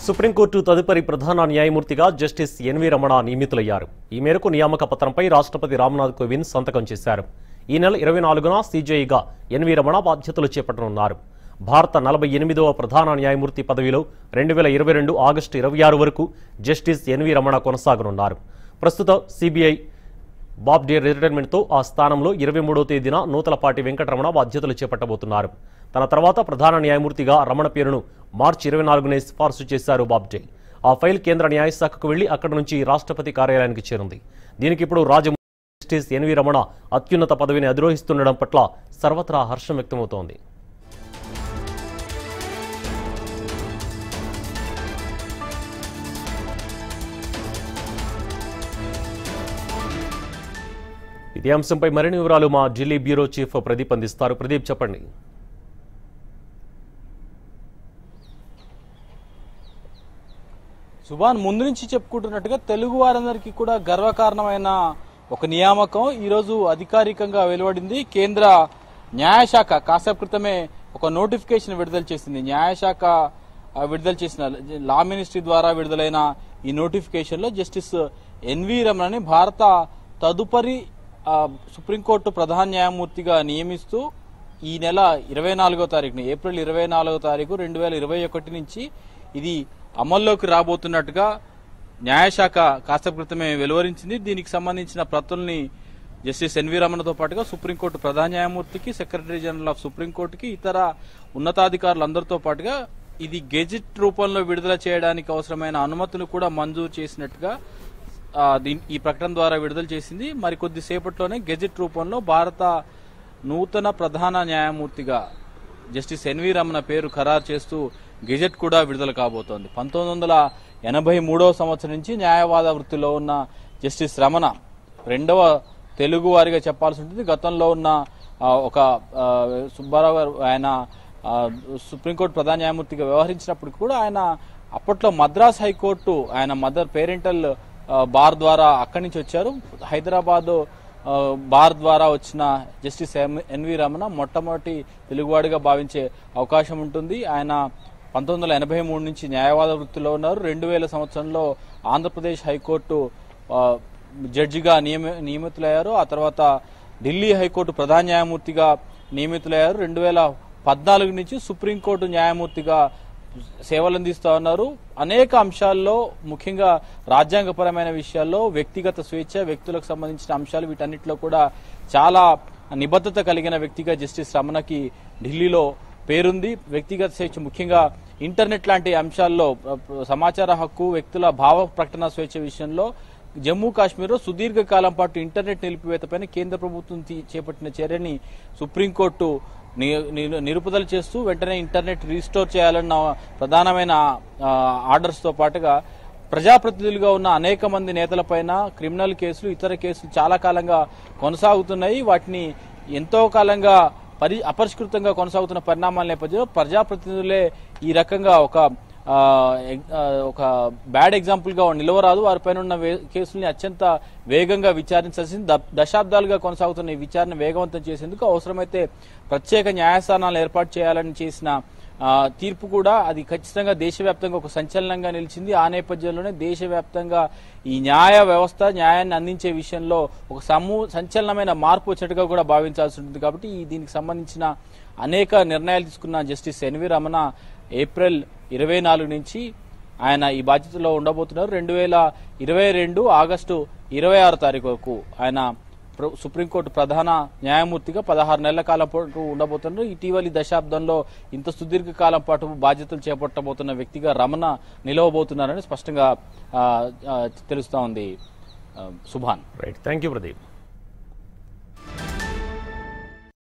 supreme court తదుపరి ప్రధాన న్యాయమూర్తిగా జస్టిస్ ఎన్వి రమణ నియమితులయ్యారు ఈ మేరకు నియామక పత్రంపై రాష్ట్రపతి రామ్నాథ్ కోవింద్ సంతకం చేశారు ఈ నెల ఇరవై నాలుగున సీజేఐగా ఎన్వి రమణ బాధ్యతలు చేపట్టనున్నారు భారత నలభై ఎనిమిదవ ప్రధాన న్యాయమూర్తి పదవిలో రెండు వేల ఇరవై రెండు ఆగస్టు ఇరవై ఆరు వరకు జస్టిస్ ఎన్వి రమణ కొనసాగనున్నారు ప్రస్తుత సిబిఐ బాబ్ డే రిటైర్మెంట్తో ఆ స్థానంలో ఇరవై మూడో తేదీన నూతలపాటి వెంకటరమణ బాధ్యతలు చేపట్టబోతున్నారు తన తర్వాత ప్రధాన న్యాయమూర్తిగా రమణ పేరును మార్చి ఇరవై నాలుగునే సిఫార్సు చేశారు బాబ్డే ఆ ఫైల్ కేంద్ర న్యాయశాఖకు వెళ్లి అక్కడి నుంచి రాష్ట్రపతి కార్యాలయానికి చేరింది దీనికి ఇప్పుడు రాజ జస్టిస్ ఎన్వి రమణ అత్యున్నత పదవిని అధిరోహిస్తుండడం పట్ల సర్వత్రా హర్షం వ్యక్తమవుతోంది ఇదే అంశంపై మరిన్ని వివరాలు మా ఢిల్లీ బ్యూరో చీఫ్ ప్రదీప్ అందిస్తారు ప్రదీప్ చెప్పండి సుభాన్ ముందు నుంచి చెప్పుకుంటున్నట్టుగా తెలుగు వారందరికీ కూడా గర్వకారణమైన ఒక నియామకం ఈరోజు అధికారికంగా వెలువడింది కేంద్ర న్యాయశాఖ కాసేపు క్రితమే ఒక నోటిఫికేషన్ విడుదల చేసింది న్యాయశాఖ ఆ, విడుదల చేసిన లా మినిస్ట్రీ ద్వారా విడుదలైన ఈ నోటిఫికేషన్ లో జస్టిస్ ఎన్వి రమణని భారత తదుపరి ఆ, సుప్రీంకోర్టు ప్రధాన న్యాయమూర్తిగా నియమిస్తూ ఈ నెల ఇరవై నాలుగో తారీఖున ఏప్రిల్ ఇరవై నాలుగో తారీఖు రెండు వేల ఇరవై ఒకటి నుంచి ఇది అమల్లోకి రాబోతున్నట్టుగా న్యాయశాఖ కాసేపు క్రితమే వెలువరించింది దీనికి సంబంధించిన ప్రతుల్ని జస్టిస్ ఎన్వి రమణతో పాటుగా సుప్రీంకోర్టు ప్రధాన న్యాయమూర్తికి సెక్రటరీ జనరల్ ఆఫ్ సుప్రీంకోర్టుకి ఇతర ఉన్నతాధికారులందరితో పాటుగా ఇది గెజిట్ రూపంలో విడుదల చేయడానికి అవసరమైన అనుమతులు కూడా మంజూరు చేసినట్టుగా ఆ, దీన్- ఈ ప్రకటన ద్వారా విడుదల చేసింది మరి కొద్దిసేపట్లోనే గెజిట్ రూపంలో భారత నూతన ప్రధాన న్యాయమూర్తిగా జస్టిస్ ఎన్వి రమణ పేరు ఖరారు చేస్తూ గెజెట్ కూడా విడుదల కాబోతోంది పంతొమ్మిది వందల ఎనభై మూడవ సంవత్సరం నుంచి న్యాయవాద వృత్తిలో ఉన్న జస్టిస్ రమణ రెండవ తెలుగు వారిగా చెప్పాల్సి ఉంటుంది గతంలో ఉన్న ఆ, ఒక ఆ, సుబ్బారావు గారు ఆయన ఆ, సుప్రీంకోర్టు ప్రధాన న్యాయమూర్తిగా వ్యవహరించినప్పుడు కూడా ఆయన అప్పట్లో మద్రాస్ హైకోర్టు ఆయన మదర్ పేరెంటల్ ఆ, బార్ ద్వారా అక్కడి నుంచి వచ్చారు హైదరాబాద్ ఆ, బార్ ద్వారా వచ్చిన జస్టిస్ ఎం- ఎన్వి రమణ మొట్టమొదటి తెలుగువాడిగా భావించే అవకాశం ఉంటుంది ఆయన పంతొమ్మిది వందల ఎనభై మూడు నుంచి న్యాయవాద వృత్తిలో ఉన్నారు రెండు వేల సంవత్సరంలో ఆంధ్రప్రదేశ్ హైకోర్టు ఆ, జడ్జిగా నియమి నియమితులయ్యారు ఆ తర్వాత ఢిల్లీ హైకోర్టు ప్రధాన న్యాయమూర్తిగా నియమితులయ్యారు రెండు వేల పద్నాలుగు నుంచి సుప్రీంకోర్టు న్యాయమూర్తిగా సేవలందిస్తా ఉన్నారు అనేక అంశాల్లో ముఖ్యంగా రాజ్యాంగపరమైన విషయాల్లో వ్యక్తిగత స్వేచ్ఛ వ్యక్తులకు సంబంధించిన అంశాలు వీటన్నిటిలో కూడా చాలా నిబద్ధత కలిగిన వ్యక్తిగా జస్టిస్ రమణకి ఢిల్లీలో పేరుంది వ్యక్తిగత స్వేచ్ఛ ముఖ్యంగా ఇంటర్నెట్ లాంటి అంశాల్లో ప్ర- ప్ర- సమాచార హక్కు వ్యక్తుల భావ ప్రకటన స్వేచ్ఛ విషయంలో జమ్మూ కాశ్మీర్లో సుదీర్ఘకాలం పాటు ఇంటర్నెట్ నిలిపివేతపైన కేంద్ర ప్రభుత్వం తీ- చేపట్టిన చర్యని సుప్రీంకోర్టు ని- ని- నిలుపుదల చేస్తూ వెంటనే ఇంటర్నెట్ రీస్టోర్ చేయాలన్న ప్రధానమైన ఆ, ఆర్డర్స్ తో పాటుగా ప్రజాప్రతినిధులుగా ఉన్న అనేక మంది నేతలపైన క్రిమినల్ కేసులు ఇతర కేసులు చాలా కాలంగా కొనసాగుతున్నాయి వాటిని ఎంతో కాలంగా పరి అపరిష్కృతంగా కొనసాగుతున్న పరిణామాల నేపథ్యంలో ప్రజాప్రతినిధులే ఈ రకంగా ఒక ఆ, ఎగ్- ఆ, ఒక బ్యాడ్ ఎగ్జాంపుల్ గా నిలవరాదు వారిపైన ఉన్న వే- కేసుల్ని అత్యంత వేగంగా విచారించాల్సింది ద- దశాబ్దాలుగా కొనసాగుతున్న ఈ విచారణ వేగవంతం చేసేందుకు అవసరమైతే ప్రత్యేక న్యాయస్థానాలు ఏర్పాటు చేయాలని చేసిన ఆ, తీర్పు కూడా అది ఖచ్చితంగా దేశవ్యాప్తంగా ఒక సంచలనంగా నిలిచింది ఆ నేపథ్యంలోనే దేశవ్యాప్తంగా ఈ న్యాయ వ్యవస్థ న్యాయాన్ని అందించే విషయంలో ఒక సమూ సంచలనమైన మార్పు వచ్చేట్టుగా కూడా భావించాల్సి ఉంటుంది కాబట్టి ఈ దీనికి సంబంధించిన అనేక నిర్ణయాలు తీసుకున్న జస్టిస్ ఎన్వి రమణ ఏప్రిల్ ఇరవై నాలుగు నుంచి ఆయన ఈ బాధ్యతలో ఉండబోతున్నారు రెండు వేల ఇరవై రెండు ఆగస్టు ఇరవై ఆరు తారీఖు వరకు ఆయన ప్ర- సుప్రీంకోర్టు ప్రధాన న్యాయమూర్తిగా పదహారు నెలల కాలం పాటు ఉండబోతున్నారు ఇటీవలి దశాబ్దంలో ఇంత సుదీర్ఘ కాలం పాటు బాధ్యతలు చేపట్టబోతున్న వ్యక్తిగా రమణ నిలవబోతున్నారని స్పష్టంగా ఆ, ఆ, తెలుస్తా ఉంది ఆ, Subhan right thank you Pradeep